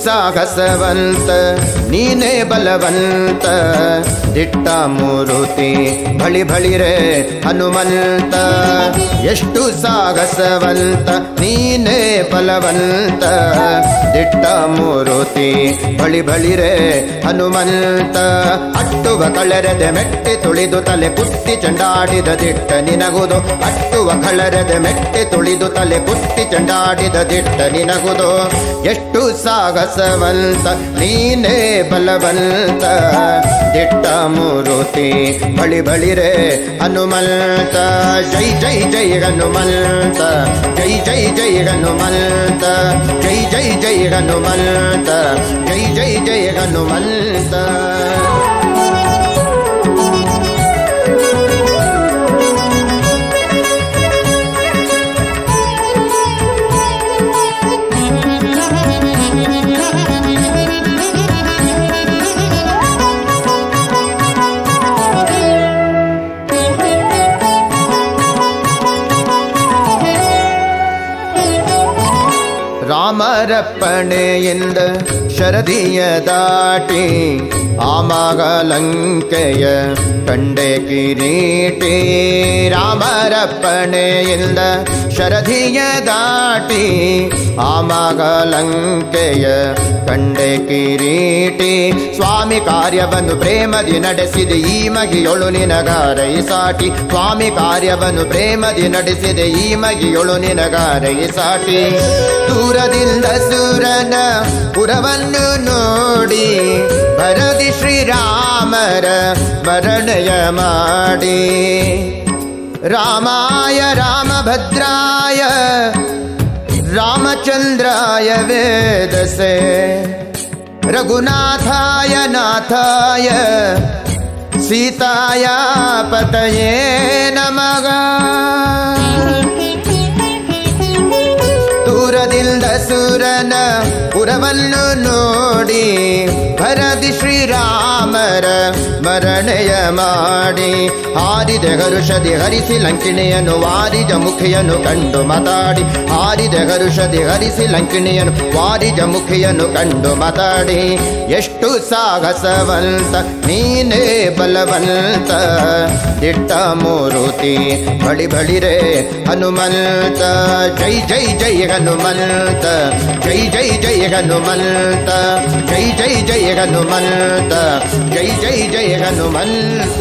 ಸಾಹಸವಂತ ನೀನೇ ಬಲವಂತ ದಿಟ್ಟ ಮೂರುತಿ ಬಳಿ ಬಳಿರೆ ಹನುಮಂತ ಎಷ್ಟು ಸಾಹಸವಂತ ನೀನೇ ಬಲವಂತ ದಿಟ್ಟ ಮೂರುತಿ ಬಳಿ ಬಳಿರೆ ಹನುಮಂತ ಅಟ್ಟುವ ಕಳರದ ಮೆಟ್ಟೆ ತುಳಿದು ತಲೆ ಕುಟ್ಟಿ ಚಂಡಾಡಿದ ದಿಟ್ಟ ನಿನಗುದು ಅಟ್ಟುವ ಕಳರದ ಮೆಟ್ಟೆ ತುಳಿದು ತಲೆ ಕುಟ್ಟಿ ಚಂಡಾಡಿದ ದಿಟ್ಟ ನಿನಗುದು ಎಷ್ಟು ಸಾಹಸವಂತ ನೀನೇ ಬಲವಂತ ದಿಟ್ಟ ಮೂರುತಿ ಬಳಿ ಬಳಿರೆ ಹನುಮಂತ ಜೈ ಜೈ ಜೈ ಹನುಮಂತ ಜೈ ಜೈ ಜೈ ಹನುಮಂತ ಜೈ ಜೈ ಜೈ ಹನುಮಂತ ಜೈ ಜೈ ಜೈ ಹನುಮಂತ ರಾಮರಪ್ಪಣೆಯಿಂದ ಶರದಿಯ ದಾಟಿ ಆಮಗಲಂಕೆಯ ಕಂಡೆ ಕಿರೀಟಿ ರಾಮರಪ್ಪಣೆಯಿಂದ ಶರದಿಯ ದಾಟಿ ಆಮಗಲಂಕೆಯ ಕಂಡೆ ಕಿರೀಟಿ ಸ್ವಾಮಿ ಕಾರ್ಯವನ್ನು ಪ್ರೇಮದಿ ನಡೆಸಿದೆ ಈ ಮಗಿಯೊಳು ನಿನಗಾರೈ ಸಾಟಿ ಸ್ವಾಮಿ ಕಾರ್ಯವನ್ನು ಪ್ರೇಮದಿ ನಡೆಸಿದೆ ಈ ಮಗಿಯೊಳು ನಿನಗಾರೈ ಸಾಟಿ ದೂರದಿಂದ ಸುರನ ಪುರವನ್ನು ನೋಡಿ ಭರದಿ ಶ್ರೀರಾಮರ ಮರಣಯ ಮಾಡಿ ರಾಮಾಯ ರಾಮಭದ್ರಾಯ ರಾಮಚಂದ್ರಾಯ ವೇದಸೆ ರಘುನಾಥಾಯ ನಾಥಾಯ ಸೀತಾಯ ಪತಯೇ ನಮಗ ದೂರದಿಂದ ಸುರನ ಪುರವನ್ನು ನೋಡಿ ಭರದಿ ಶ್ರೀರಾಮರ ಮರಣೆಯ ಮಾಡಿ ಹಾರಿದ ಹರುಷದಿ ಹರಿಸಿ ಲಂಕಿಣಿಯನ್ನು ವಾರಿಜ ಮುಖಿಯನ್ನು ಕಂಡು ಮಾತಾಡಿ ಹಾರಿದ ಹರುಷದಿ ಹರಿಸಿ ಲಂಕಿಣಿಯನ್ನು ವಾರಿಜ ಮುಖಿಯನ್ನು ಕಂಡು ಮಾತಾಡಿ ಎಷ್ಟು ಸಾಹಸವಂತ ನೀನೇ ಬಲವಂತ ದಿಟ್ಟ ಮೂರುತಿ ಬಳಿ ಬಳಿರೆ ಹನುಮಂತ ಜೈ ಜೈ ಜೈ ಹನುಮಂತ ಜೈ ಜೈ ಜೈ ಹನುಮಂತ ಜೈ ಜೈ ಜೈ ಹನುಮಂತ ಜೈ ಜೈ ಜೈ ಹನುಮಂತ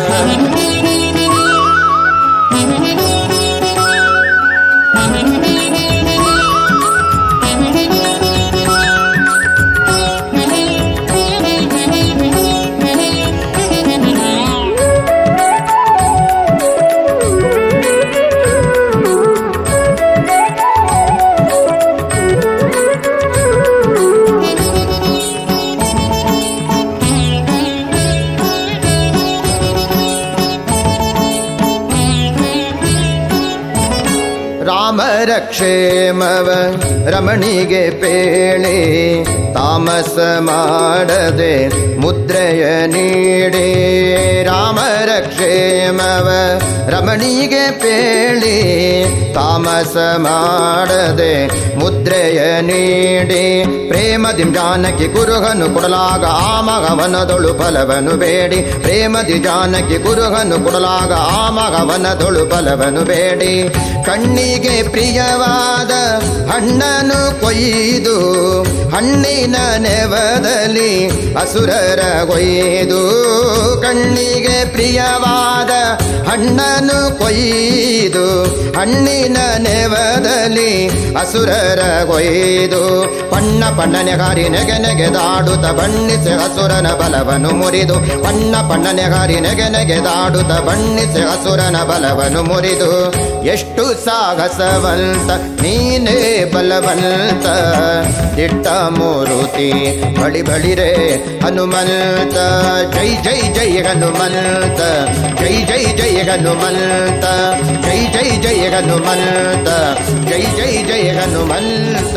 ರಾಮರ ಕ್ಷೇಮವ ರಮಣಿಗೆ ಪೇಳಿ ತಾಮಸ ಮಾಡದೆ ಮುದ್ರೆಯ ನೀಡಿ ರಾಮರ ಕ್ಷೇಮವ ರಮಣಿಗೆ ಪೇಳಿ ತಾಮಸ ಮಾಡದೆ ಮುದ್ರೆಯ ನೀಡಿ ಪ್ರೇಮದಿ ಜಾನಕಿ ಕುರುಹನು ಕೊಡಲಾಗ ಆ ಮಗವನದೊಳು ಫಲವನು ಬೇಡಿ ಪ್ರೇಮದಿ ಜಾನಕಿ ಕುರುಹನು ಕೊಡಲಾಗ ಆ ಮಗವನದೊಳು ಫಲವನು ಬೇಡಿ ಕಣ್ಣಿಗೆ ಪ್ರಿಯವಾದ ಹಣ್ಣನು ಕೊಯ್ದು ಹಣ್ಣಿನ ನೆವದಲ್ಲಿ ಅಸುರರ ಕೊಯ್ದು ಕಣ್ಣಿಗೆ ಪ್ರಿಯವಾದ ಹಣ್ಣನು ಕೊಯ್ದು ಹಣ್ಣಿನ ನೆವದಲ್ಲಿ ಅಸುರರ ಕೊಯ್ದು ಪಣ್ಣ ಪಣ್ಣನೆ ಹಾರಿ ನೆಗೆ ನೆಗೆದಾಡುತ್ತ ಬಣ್ಣಿಸಿ ಹಸುರನ ಬಲವನು ಮುರಿದು ಪಣ್ಣ ಪಣ್ಣನೆ ಹಾರಿ ನೆಗೆ ನೆಗೆದಾಡುತ್ತ ಬಣ್ಣಿಸಿ ಹಸುರನ ಬಲವನು ಮುರಿದು ಎಷ್ಟು ಸಾಹಸವಂತ ನೀನೇ ಬಲವಂತ ದಿಟ್ಟ ಮೂರುತಿ ಬಳಿ ಬಳಿರೆ ಹನುಮಂತ ಜೈ ಜೈ ಜೈ ಹನುಮಂತ ಜೈ ಜೈ ಜೈ ಹನುಮಂತ ಜೈ ಜೈ ಜೈ ಹನುಮಂತ ಜೈ ಜೈ ಜೈ ಹನುಮಂತ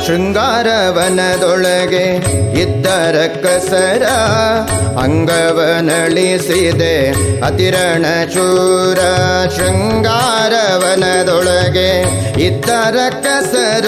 ಶೃಂಗಾರವನದೊಳಗೆ ಇದ್ದರ ಕಸರ ಅಂಗವನಳಿಸಿದೆ ಅತಿರಣ ಚೂರ ಶೃಂಗಾರವನದೊಳಗೆ ಇದ್ದರ ಕಸರ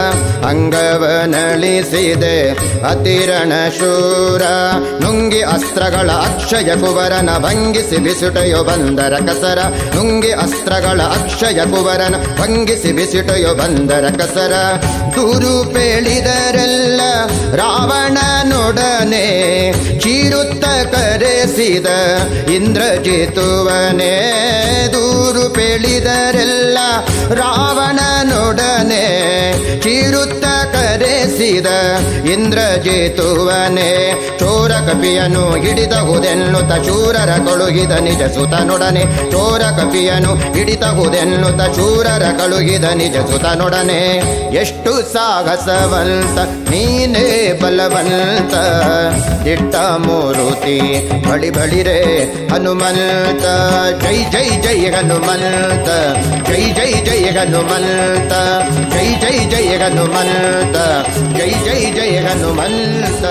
ಅಂಗವನಳಿಸಿದೆ ಅತಿರಣ ಶೂರ ನುಂಗಿ ಅಸ್ತ್ರಗಳ ಅಕ್ಷಯ ಕುವರನ ಭಂಗಿಸಿ ಬಿಸುಟಯೋ ಬಂದರ ಕಸರ ನುಂಗಿ ಅಸ್ತ್ರಗಳ ಅಕ್ಷಯ ಕುವರನ ಭಂಗಿಸಿ ಬಿಸುಟಯೋ ಬಂದರ ಕಸರ ದೂರು ಪೇಳಿದರೆಲ್ಲ ರಾವಣನೊಡನೆ ಚೀರುತ್ತ ಕರೆಸಿದ ಇಂದ್ರಜಿತುವನೇ ದೂರು ಪೇಳಿದರೆಲ್ಲ ರಾವಣನೊಡನೆ ಚೀರುತ್ತ ಕರೆಸಿದ ಇಂದ್ರಜಿತುವನೇ ಚೋರ ಕಪಿಯನು ಹಿಡಿದಹುದೆನ್ನುತ್ತ ಶೂರರ ಕಳುಹಿದ ನಿಜ ಸುತನೊಡನೆ ಚೋರ ಕಪಿಯನು ಹಿಡಿತಹುದೆನ್ನುತ್ತ ಶೂರರ ಕಳುಹಿದ ನಿಜ ಸುತನೊಡನೆ ಎಷ್ಟು ಸಾಹಸವಂತ ನೀನೇ ಬಲವಂತ ದಿಟ್ಟ ಮೂರುತಿ ಬಳಿ ಬಳಿರೆ ಹನುಮಂತ ಜೈ ಜೈ ಜೈ ಹನುಮಂತ ಜೈ ಜೈ ಜೈ ಹನುಮಂತ ಜೈ ಜೈ ಜೈ ಹನುಮಂತ ಜೈ ಜೈ ಜೈ ಹನುಮಂತ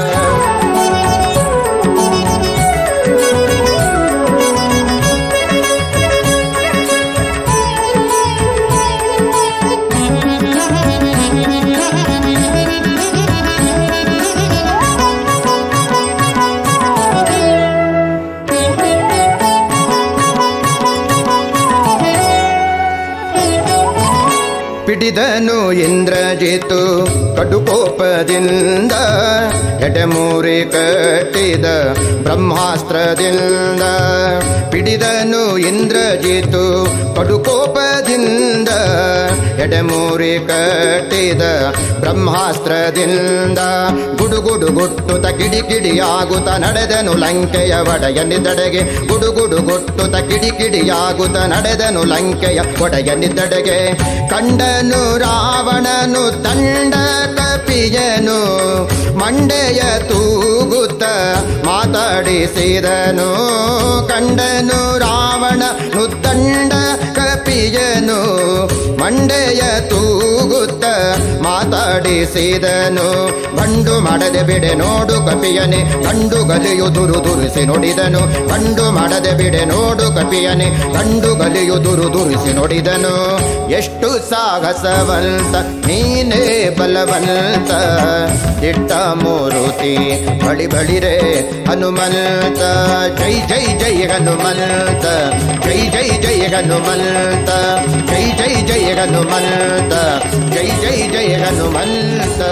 ಪಿಡಿದನು ಇಂದ್ರಜಿತು ಕಡುಕೋಪದಿಂದ ಎಡೆಮೂರಿ ಕಟ್ಟಿದ ಬ್ರಹ್ಮಾಸ್ತ್ರದಿಂದ ಪಿಡಿದನು ಇಂದ್ರಜಿತು ಕಡುಕೋಪದಿಂದ ಎಡೆಮೂರಿ ಕಟ್ಟಿದ ಬ್ರಹ್ಮಾಸ್ತ್ರದಿಂದ ಗುಡುಗುಡು ಗುಟ್ಟುತ ಕಿಡಿಕಿಡಿಯಾಗುತ್ತ ನಡೆದನು ಲಂಕೆಯ ಒಡೆಯನಿದ್ದಡೆಗೆ ಗುಡುಗುಡು ಗುಟ್ಟುತ ಕಿಡಿಕಿಡಿಯಾಗುತ್ತ ನಡೆದನು ಲಂಕೆಯ ಒಡೆಯನಿದ್ದಡೆಗೆ ಕಂಡನು ರಾವಣನು ದಂಡ ಕಪಿಯನು ಮಂಡೆಯ ತೂಗುತ್ತ ಮಾತಾಡಿಸಿದನು ಕಂಡನು ರಾವಣನು ದಂಡ ಕಪಿಯನು ಮಂಡೆಯ ತೂಗುತ್ತ ಮಾತಾಡಿಸಿದನು ಬಂಡು ಮಾಡದೆ ಬಿಡೆ ನೋಡು ಕಪಿಯನೆ ಗಂಡು ಗಲಿಯು ದುರು ದುರಿಸಿ ನುಡಿದನು ಬಂಡು ಮಾಡದೆ ಬಿಡೆ ನೋಡು ಕಪಿಯನೆ ಗಂಡು ಗಲಿಯು ದುರು ದುರಿಸಿ ನುಡಿದನು ಎಷ್ಟು ಸಾಹಸವಂತ ನೀನೇ ಬಲವಂತ ದಿಟ್ಟ ಮೂರುತಿ ಬಳಿ ಬಳಿರೆ ಹನುಮಂತ ಜೈ ಜೈ ಜೈ ಹನುಮಂತ ಜೈ ಜೈ ಜೈ ಹನುಮಂತ ಜೈ ಜೈ ಜೈ ಹನುಮಂತ ಜೈ ಜೈ ಜೈ ಹನುಮಂತ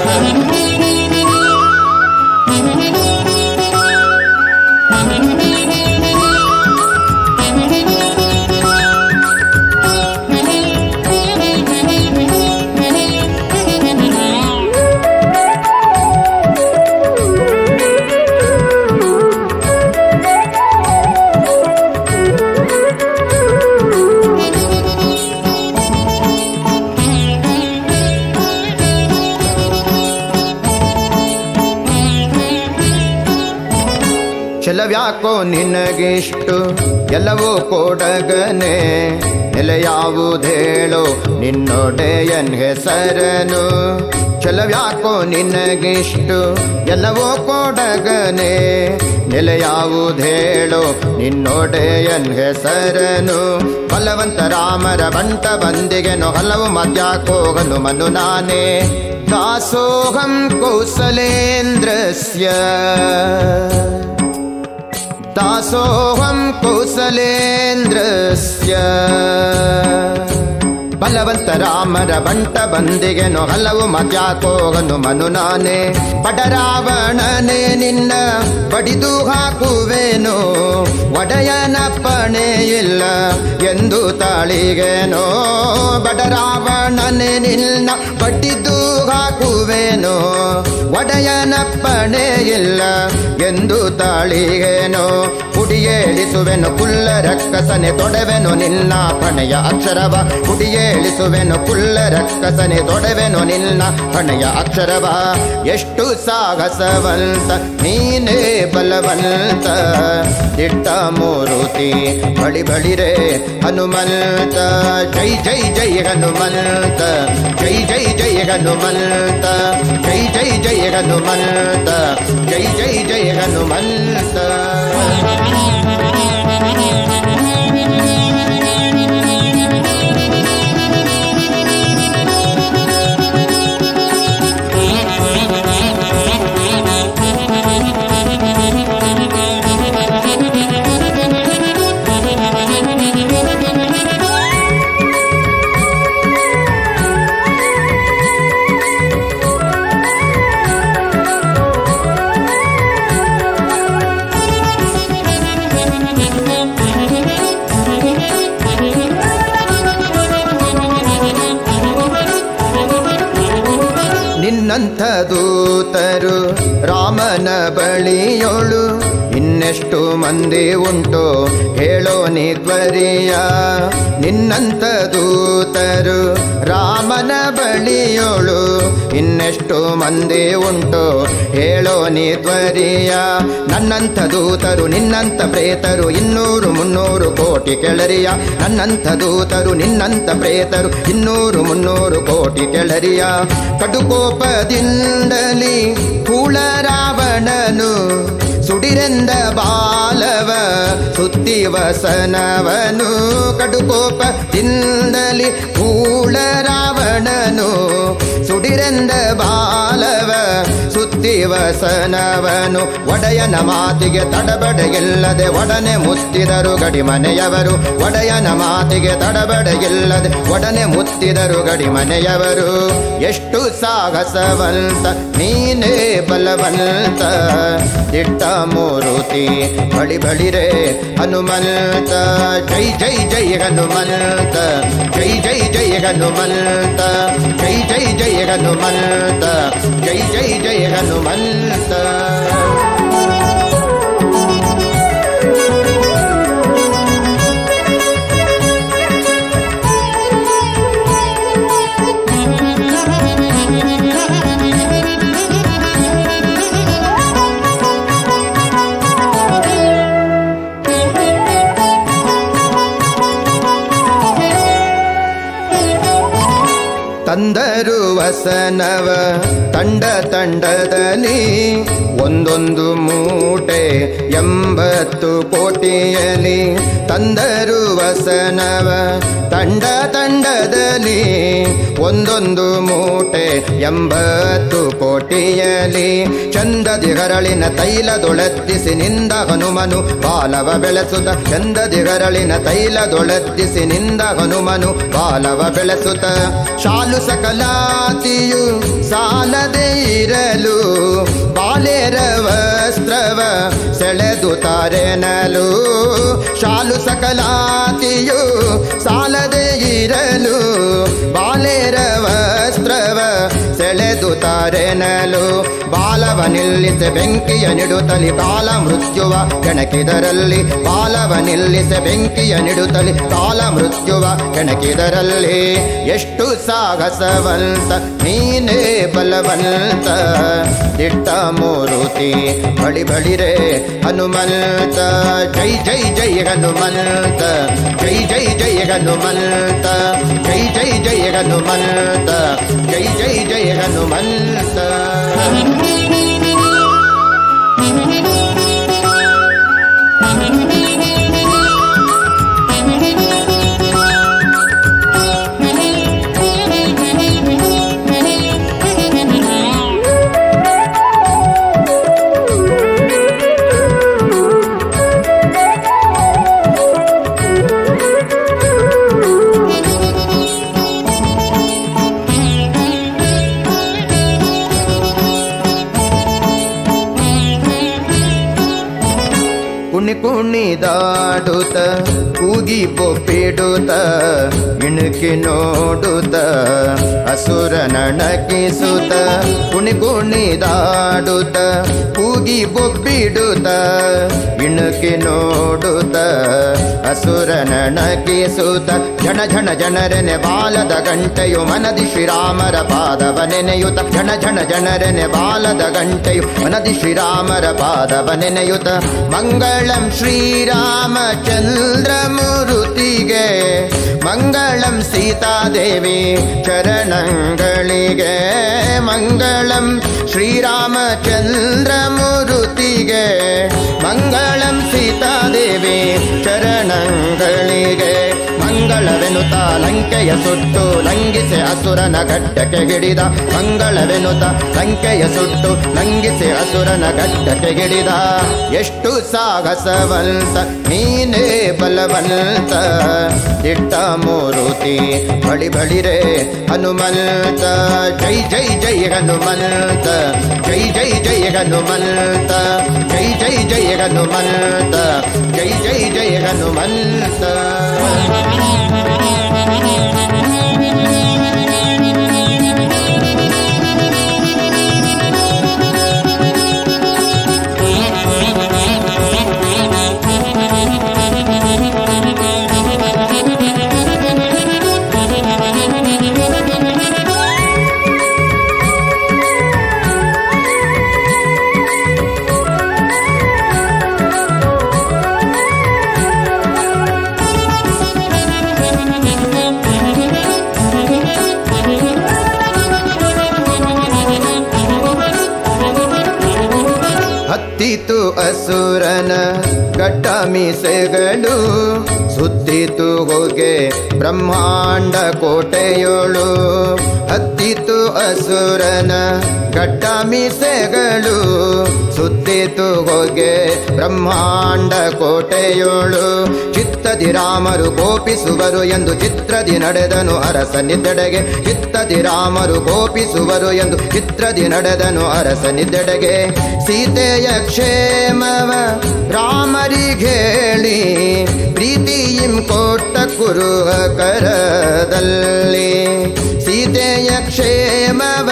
ಛಲವ್ಯಾಕೋ ನಿನಗಿಷ್ಟು ಎಲ್ಲವೂ ಕೊಡಗನೆ ನೆಲೆ ಯಾವುದೇಳೋ ನಿನ್ನೊಡೆಯನ್ ಹೆಸರನು ಛಲವ್ಯಾಕೋ ನಿನಗಿಷ್ಟು ಎಲ್ಲವೋ ಕೊಡಗನೆ ನೆಲೆ ಯಾವುದೇಳೋ ನಿನ್ನೊಡೆಯನ್ ಹೆಸರನು ಬಲವಂತ ರಾಮರ ಬಂಟ ಬಂದಿಗೆನು ಹಲವು ಮದ್ಯಾಕೋಗನು ಮನು ನಾನೇ ದಾಸೋಹಂ ಕೌಸಲೇಂದ್ರಸ್ಯ दासोऽहं कौसलेन्द्रस्य ಬಲವಂತ ರಾಮರ ಬಂಟ ಬಂದಿಗೆನು ಹಲವು ಮಜಾಕೋಗನು ಮನು ನಾನೇ ಬಡರಾವಣನೆ ನಿನ್ನ ಬಡಿದು ಹಾಕುವೆನು ಒಡೆಯನ ಪಣೆ ಇಲ್ಲ ಎಂದು ತಾಳಿಗೆನೋ ಬಡರಾವಣನೆ ನಿನ್ನ ಬಡಿದು ಹಾಕುವೆನು ಒಡೆಯನ ಪಣೆ ಇಲ್ಲ ಎಂದು ತಾಳಿಗೆನೋ ಕುಡಿಯೇಳಿಸುವೆನು ಕುಲ್ಲ ರಕ್ಕಸನೆ ತೊಡೆವೆನು ನಿನ್ನ ಪಣೆಯ ಅಕ್ಷರವ ಕುಡಿಯೇಳಿಸುವೆನು ಕುಲ್ಲ ರಕ್ಕಸನೆ ತೊಡೆವೆನು ನಿನ್ನ ಪಣೆಯ ಅಕ್ಷರವ ಎಷ್ಟು ಸಾಹಸವಂತ ನೀನೇ ಬಲವಂತ ದಿಟ್ಟ ಮೂರುತಿ ಬಳಿ ಬಳಿರೆ ಹನುಮಂತ ಜೈ ಜೈ ಜೈ ಹನುಮಂತ ಜೈ ಜೈ ಜೈ ಹನುಮಂತ ಜೈ ಜೈ ಜೈ ಹನುಮಂತ ಜೈ ಜೈ ಜೈ ಹನುಮಂತ ನಿನ್ನಂಥ ದೂತರು ರಾಮನ ಬಳಿಯೋಳು ಇನ್ನೆಷ್ಟು ಮಂದಿ ಉಂಟು ಹೇಳೋ ನೀ ತ್ವರಿಯ ನಿನ್ನಂಥ ದೂತರು ರಾಮನ ಬಳಿಯೋಳು ಇನ್ನೆಷ್ಟು ಮಂದಿ ಉಂಟು ಹೇಳೋ ನೀ ತ್ವರಿಯ ನನ್ನಂಥ ದೂತರು ನಿನ್ನಂಥ ಪ್ರೇತರು ಇನ್ನೂರು ಮುನ್ನೂರು ಕೋಟಿ ಕೆಳರಿಯ ನನ್ನಂಥ ದೂತರು ನಿನ್ನಂಥ ಪ್ರೇತರು ಇನ್ನೂರು ಮುನ್ನೂರು ಕೋಟಿ ಕೆಳರಿಯ ಕಡುಕೋಪದಿಂದಲಿ ಕೂಳ ರಾವಣನು ಸುಡಿರೆಂದ ಬಾಲವ ಸುತ್ತಿ ವಸನವನು ಕಡುಕೋಪದಿಂದಲಿ ಕೂಳ ರಾವಣನು ಸುಡಿರೆಂದ ಬಾಲವ ಸುತ್ತಿ ವಸನವನು ಒಡೆಯನ ಮಾತಿಗೆ ತಡಬಡೆಯಿಲ್ಲದೆ ಒಡನೆ ಮುತ್ತಿದರು ಗಡಿಮನೆಯವರು ಒಡೆಯನ ಮಾತಿಗೆ ತಡಬಡೆಯಿಲ್ಲದೆ ಒಡನೆ ಮುತ್ತಿದರು ಗಡಿಮನೆಯವರು ಎಷ್ಟು ಸಾಹಸವಂತ ನೀನೇ ಬಲವಂತ ದಿಟ್ಟ ಮೂರುತಿ ಬಳಿ ಬಳಿರೆ ಹನುಮಂತ ಜೈ ಜೈ ಜೈ ಹನುಮಂತ ಜೈ ಜೈ ಜೈ ಹನುಮಂತ ಜೈ ಜೈ ಜೈ ಹನುಮಂತ ಜೈ ಜೈ ಜೈ ಹನುಮಂತ ತಂದರು ವಸನವ ತಂಡ ತಂಡದಲ್ಲಿ ಒಂದೊಂದು ಮೂಟೆ ಎಂಬತ್ತು ಕೋಟಿಯಲಿ ತಂದರು ವಸನವ ತಂಡ ತಂಡದಲ್ಲಿ ಒಂದೊಂದು ಮೂಟೆ ಎಂಬತ್ತು ಕೋಟಿಯಲಿ ಚಂದದಿ ಹರಳಿನ ತೈಲದೊಳದ್ದಿಸಿ ನಿಂದ ಹನುಮನು ಬಾಲವ ಬೆಳೆಸುತ್ತ ಚಂದದಿ ಹರಳಿನ ತೈಲದೊಳದ್ದಿಸಿ ನಿಂದ ಹನುಮನು ಬಾಲವ ಬೆಳೆಸುತ್ತ ಶಾಲು ಸಕಲಾತಿಯು ಸಾಲದೆ ಇರಲು ಬಾಲೆರ ವಸ್ತ್ರವ ಸೆಳೆದು ತಾರೆನಲು ಶಾಲು ಸಕಲಾತಿಯು ಸಾಲದೆ ಇರಲು ಬಾಲೆರ ವಸ್ತ್ರವ ಸೆಳೆದು ತಾರೆನಲು ಬಾಲವ ನಿಲ್ಲಿಸಿ ಬೆಂಕಿಯ ನಿಡುತ್ತಲಿ ಕಾಲ ಮೃತ್ಯುವ ಕೆಣಕಿದರಲ್ಲಿ ಬಾಲವ ನಿಲ್ಲಿಸಿ ಬೆಂಕಿಯ ನಿಡುತ್ತಲಿ ಕಾಲ ಮೃತ್ಯುವ ಕೆಣಕಿದರಲ್ಲಿ ಎಷ್ಟು ಸಾಹಸವಂತ ನೀನೇ ಬಲವಂತ ದಿಟ್ಟ ಮೂರುತಿ ಬಳಿ ಬಳಿರೆ ಹನುಮಂತ ಜೈ ಜೈ ಜೈ ಹನುಮಂತ ಜೈ ಜೈ ಜೈ ಹನುಮಂತ ಜೈ ಜೈ ಜೈ ಹನುಮಂತ ಜೈ ಜೈ ಜೈ ಹನುಮಂತ ಕುಣಿ ಕುಣಿದಾಡುತ್ತ ಕೂಗಿ ಬೊಬ್ಬಿಡುತ್ತ ಇಣುಕಿ ನೋಡುತ್ತ ಅಸುರ ನಣಕಿಸುತ್ತ ಕುಣಿ ಕುಣಿದಾಡುತ್ತ ಕೂಗಿ ಬೊಬ್ಬಿಡುತ್ತ ಇಣುಕಿ ನೋಡುತ್ತ ಅಸುರ ನಣಕಿಸುತ್ತ ಜನ ಜನ ಜನರನೆ ಬಾಲದ ಗಂಟೆಯು ಮನದಿ ಶ್ರೀರಾಮರ ಪಾದವ ನೆನೆಯುತ್ತ ಜನ ಜನ ಜನರನೆ ಬಾಲದ ಗಂಟೆಯು ಮನದಿ ಶ್ರೀರಾಮರ ಪಾದವ ನೆನೆಯುತ್ತ ಮಂಗಳಂ ಶ್ರೀರಾಮಚಂದ್ರಮೂರುತಿಗೆ ಮಂಗಳಂ ಸೀತಾದೇವಿ ಚರಣಗಳಿಗೆ ಮಂಗಳಂ ಶ್ರೀರಾಮಚಂದ್ರಮೂರುತಿಗೆ ಮಂಗಳಂ ಸೀತಾದೇವಿ ಚರಣಗಳಿಗೆ ಮಂಗಳವೆನುತ ಲಂಕೆಯ ಸುಟ್ಟು ಲಂಘಿಸಿ ಅಸುರನ ಘಟ್ಟಕ್ಕೆ ಗಿಡಿದ ಮಂಗಳವೆನುತ ಲಂಕೆಯ ಸುಟ್ಟು ಲಂಘಿಸಿ ಅಸುರನ ಘಟ್ಟಕ್ಕೆ ಗಿಡಿದ ಎಷ್ಟು ಸಾಹಸವಂತ ನೀನೇ ಬಲವಂತ ದಿಟ್ಟ ಮೂರುತಿ ಬಳಿ ಬಳಿರೆ ಹನುಮಂತ ಜೈ ಜೈ ಜೈ ಹನುಮಂತ ಜೈ ಜೈ ಜೈ ಹನುಮಂತ ಜೈ ಜೈ ಜೈ ಹನುಮಂತ ಜೈ ಜೈ ಜೈ ಹನುಮಂತ ಹತ್ತಿತು ಅಸುರನ ಗಡ್ಡ ಮೀಸೆಗಳು ಸುತ್ತಿತು ಹೋಗೆ ಬ್ರಹ್ಮಾಂಡ ಕೋಟೆಯೋಳು ಹತ್ತಿತು ಅಸುರನ ಗಡ್ಡ ಮೀಸೆಗಳು ಸುತ್ತಿತು ಹೋಗೆ ಬ್ರಹ್ಮಾಂಡ ಕೋಟೆಯೋಳು ಚಿತ್ತದಿ ರಾಮರು ಕೋಪಿಸುವರು ಎಂದು ಚಿತ್ರದಿ ನಡೆದನು ಅರಸನಿದ್ದೆಡೆಗೆ ಚಿತ್ತದಿ ರಾಮರು ಕೋಪಿಸುವರು ಎಂದು ಚಿತ್ರದಿ ನಡೆದನು ಅರಸನಿದ್ದೆಡೆಗೆ ಸೀತೆಯ ಕ್ಷೇಮವ ರಾಮರಿಗೇಳಿ ಪ್ರೀತಿಯಿಂ ಕೊಟ್ಟ ಕುರುಹ ಕರದಲ್ಲಿ ಸೀತೆಯ ಕ್ಷೇಮವ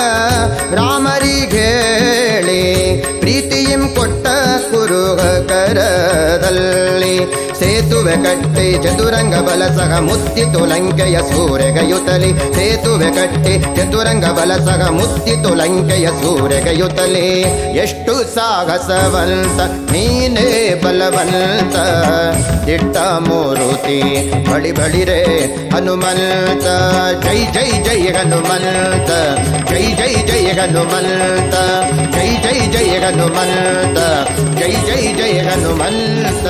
ರಾಮರಿಗೇಳಿ ಪ್ರೀತಿಯಿಂ ಕೊಟ್ಟ ಕುರುಹ ಕರದಲ್ಲಿ ಸೇತುವೆ ಕಟ್ಟಿ ಚತುರಂಗ ಬಲ ಸಹ ಮುತ್ತಿತು ಲಂಕೆಯ ಸೂರೆಗಯುತಲಿ ಸೇತುವೆ ಕಟ್ಟಿ ಚತುರಂಗ ಬಲ ಸಹ ಮುತ್ತಿತು ಲಂಕೆಯ ಸೂರೆಗಯುತಲಿ ಎಷ್ಟು ಸಾಹಸವಂತ ನೀನೇ ಬಲವಂತ ದಿಟ್ಟ ಮೂರುತಿ ಬಳಿ ಬಳಿರೆ ಹನುಮಂತ ಜೈ ಜೈ ಜೈ ಹನುಮಂತ ಜೈ ಜೈ ಜೈ ಹನುಮಂತ ಜೈ ಜೈ ಜೈ ಹನುಮಂತ ಜೈ ಜೈ ಜೈ ಹನುಮಂತ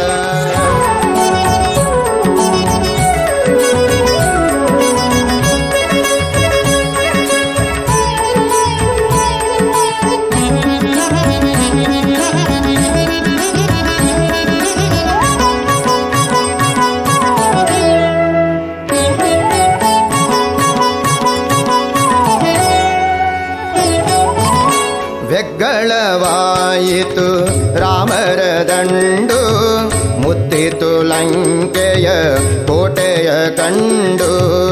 ವ್ಯಗ್ಗಳವಾಯಿತು ರಾಮರ ದಂಡು ಮುತ್ತಿತು ಲಂಕೆಯ ಕೋಟೆಯ ಕಂಡು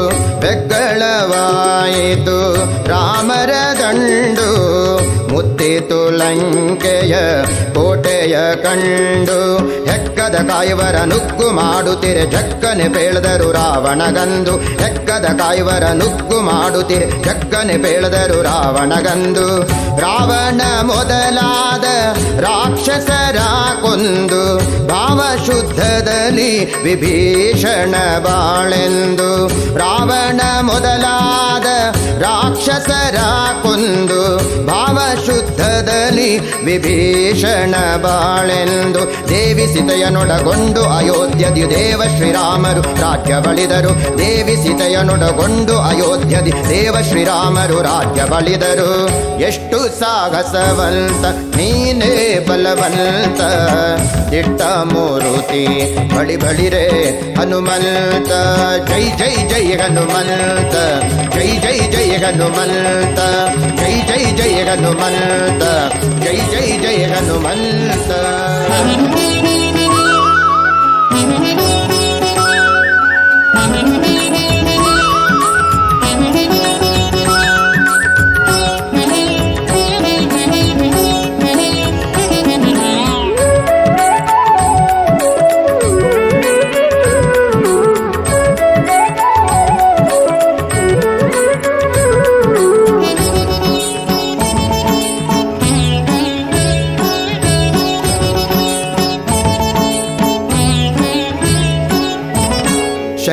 ಬೆಗ್ಗಳವಾಯಿತು ರಾಮರ ದಂಡು ಮುತ್ತಿತು ಲಂಕೆಯ ಕೋಟೆಯ ಕಂಡು ಹೆಕ್ಕದ ಕಾಯುವರ ನುಗ್ಗು ಮಾಡುತ್ತಿರೆ ಜಕ್ಕನೆ ಬೇಳದರು ರಾವಣಗಂದು ಹೆಕ್ಕದ ಕಾಯುವರ ನುಗ್ಗು ಮಾಡುತ್ತಿರೆ ಜಕ್ಕನೆ ಬೇಳದರು ರಾವಣಗಂದು ರಾವಣ ಮೊದಲಾದ ರಾಕ್ಷಸರ ಕೊಂದು ಭಾವಶುದ್ಧದಲ್ಲಿ ವಿಭೀಷಣ ಬಾಳೆಂದು ರಾವಣ ಮೊದಲಾದ ರಾಕ್ಷಸರ ಕೊಂದು ಭಾವಶುದ್ಧದಲ್ಲಿ ವಿಭೀಷಣ ಬಾಳೆಂದು ದೇವಿ ಸಿತೆಯನೊಡಗೊಂಡು ಅಯೋಧ್ಯದಿ ದೇವ ಶ್ರೀರಾಮರು ರಾಜ್ಯ ಬಳಿದರು ದೇವಿ ಸಿತೆಯನೊಡಗೊಂಡು ಅಯೋಧ್ಯದಿ ದೇವ ಶ್ರೀರಾಮರು ರಾಜ್ಯ ಬಳಿದರು ಎಷ್ಟು ಸಾಹಸವಂತ ನೀನೇ ಬಲವಂತ ದಿಟ್ಟ ಮೂರುತಿ ಬಳಿ ಬಳಿರೆ ಹನುಮಂತ ಜೈ ಜೈ ಜೈ ಹನುಮಂತ ಜೈ ಜೈ ಜೈ ಹನುಮಂತ ಜೈ ಜೈ ಜೈ ಹನುಮಂತ ಜೈ ಜೈ ಜೈ ಹನುಮಂತ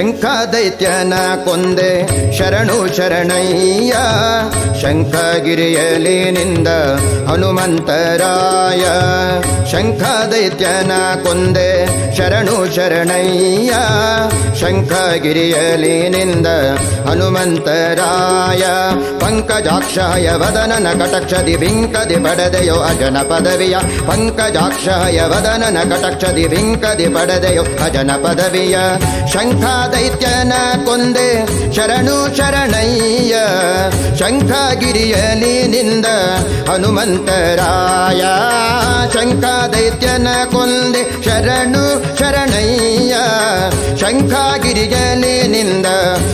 ಶಂಖ ದೈತ್ಯನ ಕೊಂದೆ ಶರಣು ಶರಣಯ್ಯ ಶಂಖಗಿರಿಯಲಿ ನಿಂದ ಹನುಮಂತರಾಯ ಶಂಖ ದೈತ್ಯನ ಕೊಂದೆ ಶರಣು ಶರಣಯ್ಯ ಶಂಖಗಿರಿಯಲಿ ನಿಂದ ಹನುಮಂತರಾಯ ಪಂಕಜಾಕ್ಷಯ ವದನನ ಕಟಕ್ಷದಿ ಬಿಂಕದಿ ಪಡೆದೆಯೋ ಅಜನ ಪದವಿಯ ಪಂಕಜಾಕ್ಷಯ ವದನನ ಕಟಕ್ಷದಿ ಬಿಂಕದಿ ಪಡೆದೆಯೋ ಅಜನ ಪದವಿಯ ಶಂಖ ದೈತ್ಯನ ಕೊಂದೆ ಶರಣು ಶರಣಯ್ಯ ಶಂಖಗಿರಿಯಲಿ ನಿಂದ ಹನುಮಂತರಾಯ ಶಂಖ ದೈತ್ಯನ ಕೊಂದೆ ಶರಣು ಶರಣಯ್ಯ ಶಂಖಗಿರಿಯಲಿ ನಿಂದ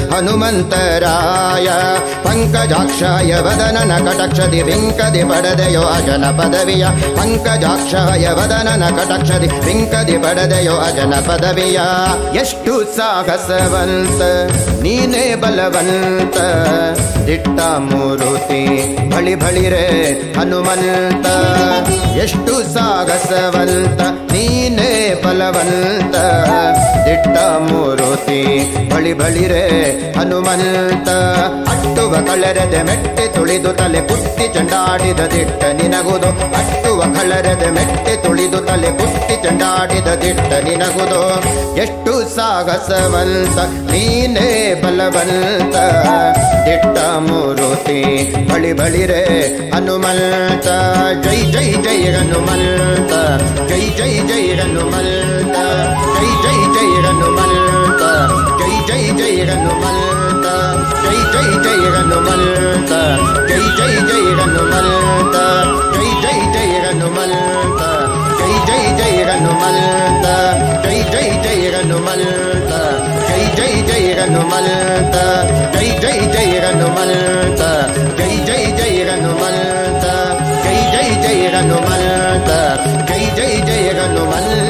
ಹನುಮಂತರಾಯ ಪಂಕಜಾಕ್ಷಯ ವದನನ ಕಟಕ್ಷದಿ ಬಿಂಕದಿ ಪಡೆದೆಯೋ ಅಜನ ಪದವಿಯ ಪಂಕಜಾಕ್ಷಯ ವದನನ ಕಟಕ್ಷದಿ ಬಿಂಕದಿ ಪಡೆದೆಯೋ ಅಜನ ಪದವಿಯ ಎಷ್ಟು ಸಾಹಸವಂತ ನೀನೇ ಬಲವಂತ ದಿಟ್ಟ ಮೂರುತಿ ಬಳಿ ಬಳಿರೆ ಹನುಮಂತ ಎಷ್ಟು ಸಾಹಸವಂತ ನೀನೇ ಬಲವಂತ ದಿಟ್ಟ ಮೂರುತಿ ಬಳಿ ಬಳಿರೆ ಹನುಮಂತ ಅಟ್ಟುವ ಕಳರದ ಮೆಟ್ಟೆ ತುಳಿದು ತಲೆ ಪುಟ್ಟಿ ಚಂಡಾಡಿದ ದಿಟ್ಟ ನಿನಗುದು ಅಟ್ಟುವ ಕಳರದ ಮೆಟ್ಟೆ ತುಳಿದು ತಲೆ ಪುಟ್ಟಿ ಚಂಡಾಡಿದ ದಿಟ್ಟ ನಿನಗುದು ಎಷ್ಟು ಸಾಹಸವಂತ ನೀನೇ ಬಲವಂತ ದಿಟ್ಟ ಮೂರುತಿ ಬಳಿ ಬಳಿರೆ ಹನುಮಂತ ಜೈ ಜೈ ಜೈ ಹನುಮಂತ ಜೈ ಜೈ ಜೈ ಹನುಮಂತ ಜೈ ಜೈ ಜೈ ಹನುಮಂತ ಜೈ ಜೈ ಜೈ ಹನುಮಂತ ಜೈ ಜೈ ಜೈ ಹನುಮಂತ ಜೈ ಜೈ ಜೈ ಹನುಮಂತ ಜೈ ಜೈ ಜೈ ಹನುಮಂತ ಜೈ ಜೈ ಜೈ ಹನುಮಂತ ಜೈ ಜೈ ಜೈ ಹನುಮಂತ ಜೈ ಜೈ ಜೈ ಹನುಮಂತ ಜೈ ಜೈ ಜೈ ಹನುಮಂತ ಜೈ ಜೈ ಜೈ ಹನುಮಂತ ಜೈ ಜೈ ಜೈ ಹನುಮಂತ ಜೈ ಜೈ ಜೈ ಹನುಮಂತ